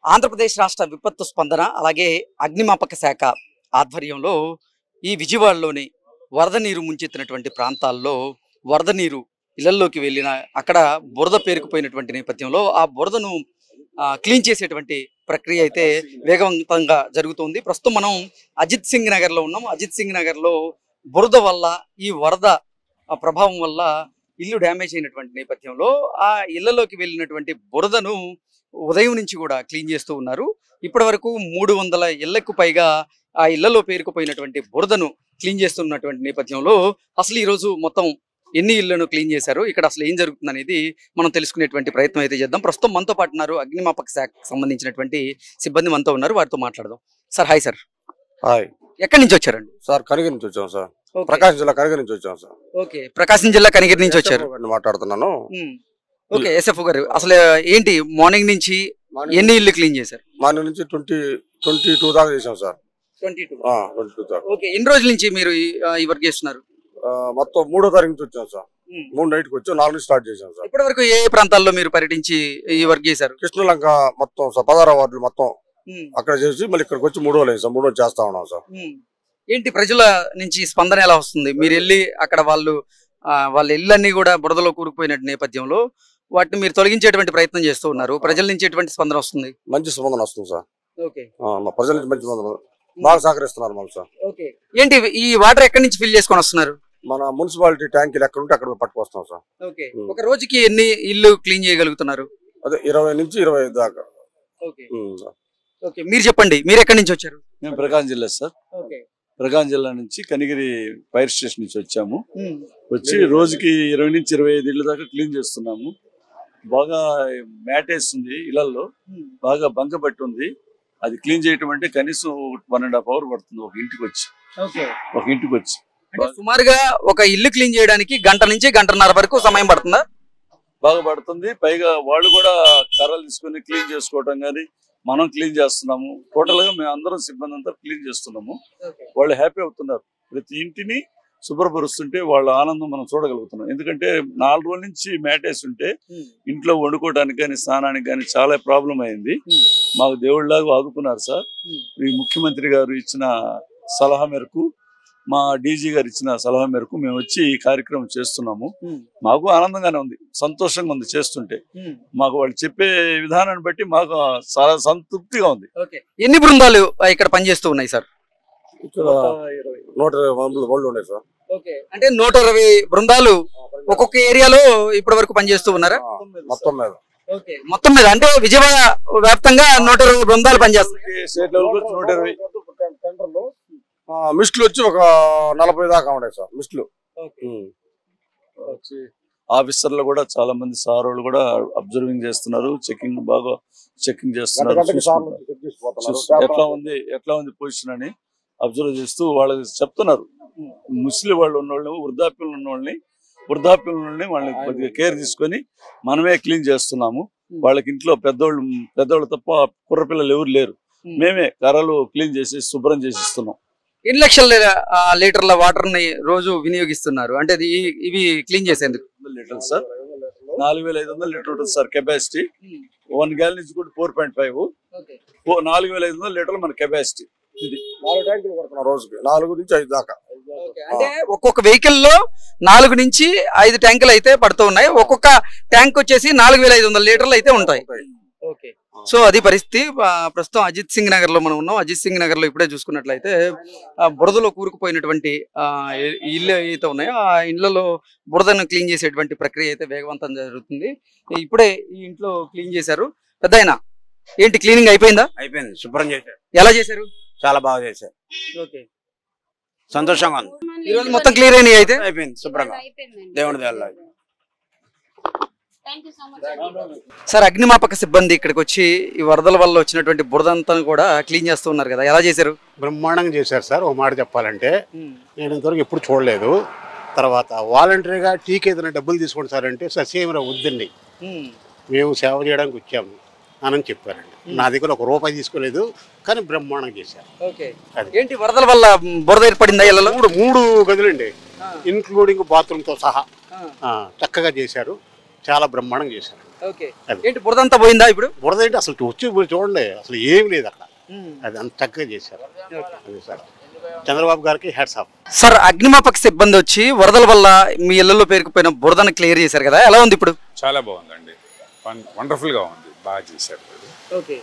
ఆంధ్రప్రదేశ్ రాష్ట్ర విపత్తు స్పందన అలాగే అగ్నిమాపక శాఖ ఆధ్వర్యంలో ఈ విజయవాడలోని వరద నీరు ముంచెత్తినటువంటి ప్రాంతాల్లో వరద నీరు ఇళ్లలోకి వెళ్ళిన అక్కడ బురద పేరుకుపోయినటువంటి నేపథ్యంలో ఆ బురదను ఆ, క్లీన్ చేసేటువంటి ప్రక్రియ అయితే వేగవంతంగా జరుగుతుంది ప్రస్తుతం మనం అజిత్ సింగ్ నగర్లో ఉన్నాం అజిత్ సింగ్ నగర్లో బురద వల్ల ఈ వరద ఆ ప్రభావం వల్ల ఇల్లు డ్యామేజ్ అయినటువంటి నేపథ్యంలో ఆ ఇళ్లలోకి వెళ్ళినటువంటి బురదను ఉదయం నుంచి కూడా క్లీన్ చేస్తూ ఉన్నారు ఇప్పటి వరకు మూడు వందల ఇళ్లకు పైగా ఆ ఇళ్లలో పేరుకుపోయినటువంటి బురదను క్లీన్ చేస్తున్నటువంటి నేపథ్యంలో అసలు ఈ రోజు మొత్తం ఎన్ని ఇళ్లను క్లీన్ చేశారు ఇక్కడ అసలు ఏం జరుగుతుంది అనేది మనం తెలుసుకునేటువంటి ప్రయత్నం అయితే చేద్దాం ప్రస్తుతం మనతో పాటు ఉన్నారు అగ్నిమాపక శాఖకు సంబంధించినటువంటి సిబ్బంది మనతో ఉన్నారు వారితో మాట్లాడదాం సార్ హాయ్ సార్ హాయ్ ఎక్కడి నుంచి వచ్చారండి సార్ కనిగిరి నుంచి వచ్చాం సార్ ప్రకాశం జిల్లా కనిగిరి నుంచి వచ్చాం సార్ ఓకే ప్రకాశం జిల్లా కనిగిరి నుంచి వచ్చారు గారిని మాట్లాడుతున్నాను ఉమ్. ఓకే ఎస్ఎఫ్ గారు అసలు ఏంటి మార్నింగ్ నుంచి ఎన్ని ఇల్లు క్లీన్ చేశారు మార్నింగ్ నుంచి ట్వంటీ ట్వంటీ టూ దాకా చేసాం sir twenty two twenty two దాకా ఓకే ఎన్ని రోజుల నుంచి మీరు ఈ- ఆ, ఈ వర్క్ చేస్తున్నారు ఆ, మొత్తం మూడో తారీఖు నుంచి వచ్చాం సార్ మూడు నైట్కి వచ్చి నాలుగు నుంచి స్టార్ట్ చేసాం సార్ ఇప్పటి వరకు ఏ ఏ ప్రాంతాల్లో మీరు పర్యటించి ఈ వర్క్ చేశారు కృష్ణలంక మొత్తం సార్ పదహారో వార్డులు మొత్తం ఉమ్. అక్కడ చేసి మళ్ళీ ఇక్కడికి వచ్చి మూడో లేదు సార్ మూడో చేస్తా ఉన్నాం సార్ ఉమ్. ఏంటి ప్రజల నుంచి స్పందన ఎలా వస్తుంది మీరు వెళ్ళి అక్కడ వాళ్ళు ఆ, వాళ్ళ ఇళ్ళన్నీ కూడా బురదలో కూరుకుపోయిన నేపథ్యంలో వాటిని మీరు తొలగించేటువంటి ప్రయత్నం చేస్తూ ఉన్నారు ప్రజల నుంచి ఎటువంటి స్పందన వస్తుంది మంచి స్పందన వస్తుంది సార్ ఓకే ఆ, మా ప్రజల నుంచి మంచి స్పందన బాగా సహకరిస్తున్నారు మాకు సార్ ఓకే ఏంటి ఈ వాటర్ ఎక్కడి నుంచి ఫిల్ చేసుకొని వస్తున్నారు మన మున్సిపాలిటీ ట్యాంకీలు ఎక్కడ ఉంటే అక్కడ పట్టుకొస్తాం సార్ ఓకే ఉమ్. ఒక రోజుకి ఎన్ని ఇల్లు క్లీన్ చేయగలుగుతున్నారు అదే ఇరవై నుంచి ఇరవై ఐదు దాకా ఓకే ఉమ్, సార్. ఓకే మీరు చెప్పండి మీరు ఎక్కడి నుంచి వచ్చారు మేము ప్రకాశం జిల్లా సార్ ఓకే ప్రకాశం జిల్లా నుంచి కనిగిరి ఫైర్ స్టేషన్ నుంచి వచ్చాము వచ్చి రోజుకి ఇరవై నుంచి ఇరవై ఐదు ఇళ్ళ దాకా క్లీన్ చేస్తున్నాము బాగా మ్యాట్ వేస్తుంది ఇళ్లలో బాగా బంక పట్టి ఉంది అది క్లీన్ చేయటం అంటే కనీసం వన్ అండ్ హాఫ్ అవర్ పడుతుంది ఒక ఇంటికి వచ్చి ఓకే ఒక ఇంటికి వచ్చి అంటే సుమారుగా ఒక ఇల్లు క్లీన్ చేయడానికి గంట నుంచి గంటన్నర వరకు సమయం పడుతుందా బాగా పడుతుంది పైగా వాళ్ళు కూడా కర్రలు తీసుకొని క్లీన్ చేసుకోవటం కానీ మనం క్లీన్ చేస్తున్నాము టోటల్ గా మేము అందరం సిబ్బంది అంతా క్లీన్ చేస్తున్నాము వాళ్ళు హ్యాపీ అవుతున్నారు ప్రతి ఇంటిని శుభ్రపరుస్తుంటే వాళ్ళ ఆనందం మనం చూడగలుగుతున్నాం ఎందుకంటే నాలుగు రోజుల నుంచి మ్యాటేసి ఉంటే ఇంట్లో వండుకోవడానికి కానీ స్నానానికి కానీ చాలా ప్రాబ్లం అయింది మాకు దేవుళ్ళలాగా ఆదుకున్నారు సార్ ఈ ముఖ్యమంత్రి గారు ఇచ్చిన సలహా మేరకు మా డీజీ గారు ఇచ్చిన సలహా మేరకు మేము వచ్చి ఈ కార్యక్రమం చేస్తున్నాము మాకు ఆనందంగానే ఉంది సంతోషంగా ఉంది చేస్తుంటే మాకు వాళ్ళు చెప్పే విధానాన్ని బట్టి మాకు చాలా సంతృప్తిగా ఉంది ఓకే ఎన్ని బృందాలు ఆ, ఇక్కడ పనిచేస్తూ ఉన్నాయి సార్ ఇక్కడ నూట ఇరవై వందలు వాళ్ళు ఉన్నాయి సార్ ఓకే అంటే నూట ఇరవై బృందాలు ఒక్కొక్క ఏరియాలో ఇప్పటి వరకు పనిచేస్తూ ఉన్నారా ఆ, మొత్తం మీద ఓకే మొత్తం మీద అంటే విజయవాడ వ్యాప్తంగా నూట ఇరవై బృందాలు పనిచేస్తున్నాయి స్టేట్ లెవెల్ లో నూట ఇరవై ఆ, మిస్టులు వచ్చి ఒక నలభై దాకా ఉన్నాయి సార్ మిస్టులు ఉమ్. వచ్చి ఆఫీసర్లు కూడా చాలా మంది సార్ వాళ్ళు కూడా అబ్జర్వింగ్ చేస్తున్నారు చెకింగ్ బాగా చెకింగ్ గంట చేస్తున్నారు గంటకి సార్లు చూసుకుంటారు. చెక్ చేసిపోతున్నారు. చూస్తూ ఎట్లా ఉంది ఎట్లా ఉంది పొజిషన్ అని అబ్జర్వ్ చేస్తూ వాళ్ళకి చెప్తున్నారు ముస్లిం వాళ్ళు ఉన్న వాళ్ళని వృద్ధాప్యంలో ఉన్న వాళ్ళని వృద్ధాప్యంలో ఉన్న వాళ్ళని వాళ్ళని కొద్దిగా కేర్ తీసుకొని మనమే క్లీన్ చేస్తున్నాము వాళ్ళకి ఇంట్లో పెద్దోళ్ళు పెద్దోళ్ళు తప్ప కుర్రపిల్లలు ఎవరు లేరు మేమే కర్రలు క్లీన్ చేసి శుభ్రం చేసి ఇస్తున్నాం ఎన్ని లక్షల ఆ, లీటర్ల వాటర్ ని రోజు వినియోగిస్తున్నారు అంటే ఇది ఇవి క్లీన్ చేసేందుకు వందల లీటర్లు సార్ నాలుగు వేల ఐదు వందల లీటర్ ఉంటుంది సార్ కెపాసిటీ వన్ గ్యాలన్ నుంచి కూడా ఫోర్ పాయింట్ ఫైవ్ నాలుగు వేల ఐదు వందల లీటర్లు మన కెపాసిటీ ఇది నాలుగు ట్యాంకులు కొడుతున్నాం రోజుకి నాలుగు నుంచి ఐదు దాకా అంటే ఒక్కొక్క వెహికల్ లో నాలుగు నుంచి ఐదు ట్యాంకులు అయితే పడుతూ ఉన్నాయి ఒక్కొక్క ట్యాంక్ వచ్చేసి నాలుగు వేల ఐదు వందల లీటర్లు అయితే ఉంటాయి ఓకే సో అది పరిస్థితి ఆ, ప్రస్తుతం అజిత్ సింగ్ నగర్ లో మనం ఉన్నాం అజిత్ సింగ్ నగర్ లో ఇప్పుడే చూసుకున్నట్లయితే ఆ, బురదలో కూరుకుపోయినటువంటి ఆ, ఇ- ఇల్లు అయితే ఉన్నాయో ఆ ఇళ్లలో బురదను క్లీన్ చేసేటువంటి ప్రక్రియ అయితే వేగవంతం జరుగుతుంది ఇప్పుడే ఈ ఇంట్లో క్లీన్ చేశారు పెద్ద ఏంటి క్లీనింగ్ అయిపోయిందా అయిపోయింది శుభ్రం చేశారు ఎలా చేశారు చాలా బాగా చేశారు ఓకే సంతోషంగా ఉంది ఈ రోజు మొత్తం క్లియర్ అయినాయి అయితే అయిపోయింది శుభ్రంగా దేవుడి దయవల్ల thank you so much sir అగ్నిమాపక సిబ్బంది ఇక్కడికి వచ్చి ఈ వరదల వల్ల వచ్చినటువంటి బురదంతా కూడా క్లీన్ చేస్తూ ఉన్నారు కదా ఎలా చేశారు బ్రహ్మాండంగా చేశారు సార్ ఒక మాట చెప్పాలంటే నేను ఇంతవరకు ఎప్పుడు చూడలేదు తర్వాత వాలంటరీగా టీకి ఏదైనా డబ్బులు తీసుకోండి సార్ అంటే ససేమిరా వద్దండి మేము సేవ చేయడానికి వచ్చాము అని చెప్పారండి నా దగ్గర ఒక రూపాయి తీసుకోలేదు కానీ బ్రహ్మాండంగా చేశారు ఓకే అది. ఏంటి వరదల వల్ల బురద ఏర్పడిందా ఇళ్లలో మూడు మూడు గదులండి ఇన్క్లూడింగ్ బాత్రూమ్తో సహా ఆ, చక్కగా చేశారు చాలా బ్రహ్మాండంగా చేశారు ఓకే అది. ఏంటి బురదంతా పోయిందా ఇప్పుడు బురద ఏంటి అసలు వచ్చి ఇప్పుడు చూడండి అసలు ఏం లేదు అక్కడ అది అంత చక్కగా చేశారు అది సార్ చంద్రబాబు గారికి హ్యాట్స్ ఆఫ్ సార్ అగ్నిమాపక సిబ్బంది వచ్చి వరదల వల్ల మీ ఇళ్లలో పేరుకుపోయిన బురదను క్లియర్ చేశారు కదా ఎలా ఉంది ఇప్పుడు చాలా బాగుందండి వండర్ఫుల్ గా ఉంది బాగా చేశారు ఓకే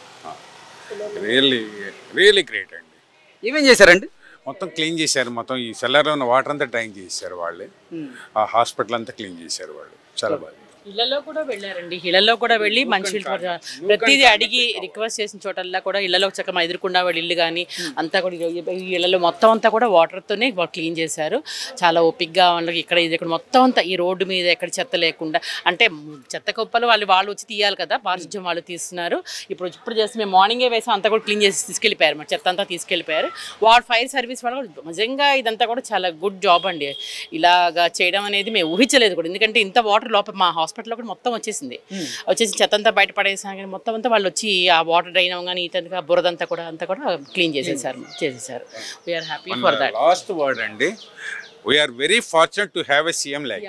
రియల్లీ రియల్లీ గ్రేట్ అండి ఏమేం చేశారండి మొత్తం క్లీన్ చేశారు మొత్తం ఈ సెల్లర్లో ఉన్న వాటర్ అంతా డ్రైన్ చేశారు వాళ్ళే ఆ హాస్పిటల్ అంతా క్లీన్ చేశారు వాళ్ళు చాలా బాగా ఇళ్లలో కూడా వెళ్ళారండి ఇళ్లలో కూడా వెళ్ళి మంచి ప్రతిదీ అడిగి రిక్వెస్ట్ చేసిన చోటల్లా కూడా ఇళ్లలో చక్కగా ఎదురుకుండా వాళ్ళ ఇల్లు కానీ అంతా కూడా ఈ ఇళ్లలో మొత్తం అంతా కూడా వాటర్తోనే క్లీన్ చేశారు చాలా ఓపిక్గా వాళ్ళకి ఇక్కడ ఇది ఇక్కడ మొత్తం అంతా ఈ రోడ్డు మీద ఎక్కడ చెత్త లేకుండా అంటే చెత్త కుప్పలు వాళ్ళు వాళ్ళు వచ్చి తీయాలి కదా పారిశుధ్యం వాళ్ళు తీస్తున్నారు ఇప్పుడు ఇప్పుడు చేసి మేము మార్నింగే వేసాం అంతా కూడా క్లీన్ చేసి తీసుకెళ్ళిపోయారు మరి చెత్త అంతా తీసుకెళ్ళిపోయారు వాళ్ళ ఫైర్ సర్వీస్ వాళ్ళు కూడా నిజంగా ఇదంతా కూడా చాలా గుడ్ జాబ్ అండి ఇలాగా చేయడం అనేది మేము ఊహించలేదు కూడా ఎందుకంటే ఇంత వాటర్ లోపల మా హాస్పిటల్లో కూడా మొత్తం వచ్చేసింది వచ్చేసి చెత్త అంతా బయట పడేసాం కానీ మొత్తం అంతా వాళ్ళు వచ్చి ఆ వాటర్ డ్రైన్ అవ్వగానే ఇతంగా బురదంతా కూడా అంతా కూడా క్లీన్ చేసేసారు చేసేసారు we are happy for that last word అండి we are very fortunate to have a CM like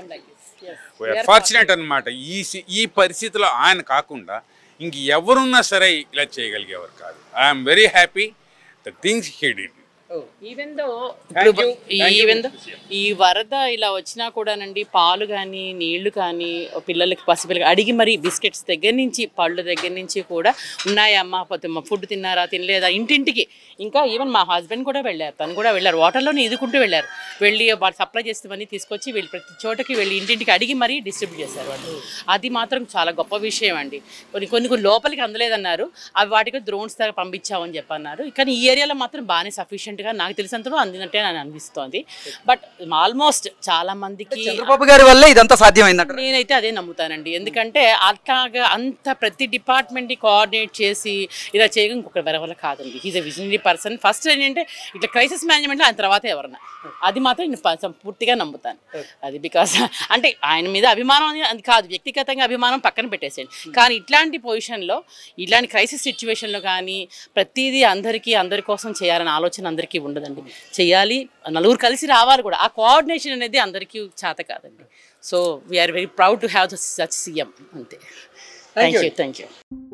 we are fortunate అన్నమాట ఈ సి- ఈ పరిస్థితిలో ఆయన కాకుండా ఇంక ఎవరున్నా సరే ఇలా చేయగలిగేవారు కాదు I'm very happy the things he did even though even though ఈ వరద ఇలా వచ్చినా కూడానండి పాలు కానీ నీళ్లు కానీ పిల్లలకి పసిపిల్లలకి అడిగి మరి బిస్కెట్స్ దగ్గర నుంచి పళ్ళు దగ్గర నుంచి కూడా ఉన్నాయమ్మా ఫుడ్ తిన్నారా తినలేదా ఇంటింటికి ఇంకా ఈవెన్ మా హస్బెండ్ కూడా వెళ్ళారు తను కూడా వెళ్ళారు వాటర్లోనే ఈదుకుంటూ వెళ్ళారు వెళ్ళి వాళ్ళు సప్లై చేసేవన్నీ తీసుకొచ్చి వీళ్ళు ప్రతి చోటకి వెళ్ళి ఇంటింటికి అడిగి మరీ డిస్ట్రిబ్యూట్ చేశారు వాళ్ళు అది మాత్రం చాలా గొప్ప విషయం అండి కొన్ని కొన్ని కొన్ని లోపలికి అందలేదన్నారు అవి వాటికి డ్రోన్స్ దగ్గర పంపించామని చెప్పన్నారు కానీ ఈ ఏరియాలో మాత్రం బాగానే సఫిషియెంట్గా నాకు తెలిసినంతలో అందినట్టే నాకు అనిపిస్తోంది బట్ ఆల్మోస్ట్ చాలా మందికి చంద్రబాబు గారి వల్లే ఇదంతా సాధ్యమైందంట నేనైతే అదే నమ్ముతానండి ఎందుకంటే అట్లాగా అంత ప్రతి డిపార్ట్మెంట్ని కోఆర్డినేట్ చేసి ఇలా చేయడం ఇంకొక వేరే వల్ల కాదండి is a visionary person first ఏంటంటే ఇట్లా క్రైసిస్ మేనేజ్మెంట్లో ఆయన తర్వాత ఎవరన్నా అది మాత్రం నేను ప- పూర్తిగా నమ్ముతాను అది బికాస్ అంటే ఆయన మీద అభిమానం అని అది కాదు వ్యక్తిగతంగా అభిమానం పక్కన పెట్టేసేయండి కానీ ఇట్లాంటి పొజిషన్లో ఇలాంటి క్రైసిస్ సిచ్యువేషన్లో కానీ ప్రతిదీ అందరికీ అందరి కోసం చేయాలనే ఆలోచన అందరికీ ఉండదండి చేయాలి నలుగురు కలిసి రావాలి కూడా ఆ కోఆర్డినేషన్ అనేది అందరికీ చేత కాదండి so we are very proud to have the such CM అంతే థ్యాంక్ యూ థ్యాంక్ యూ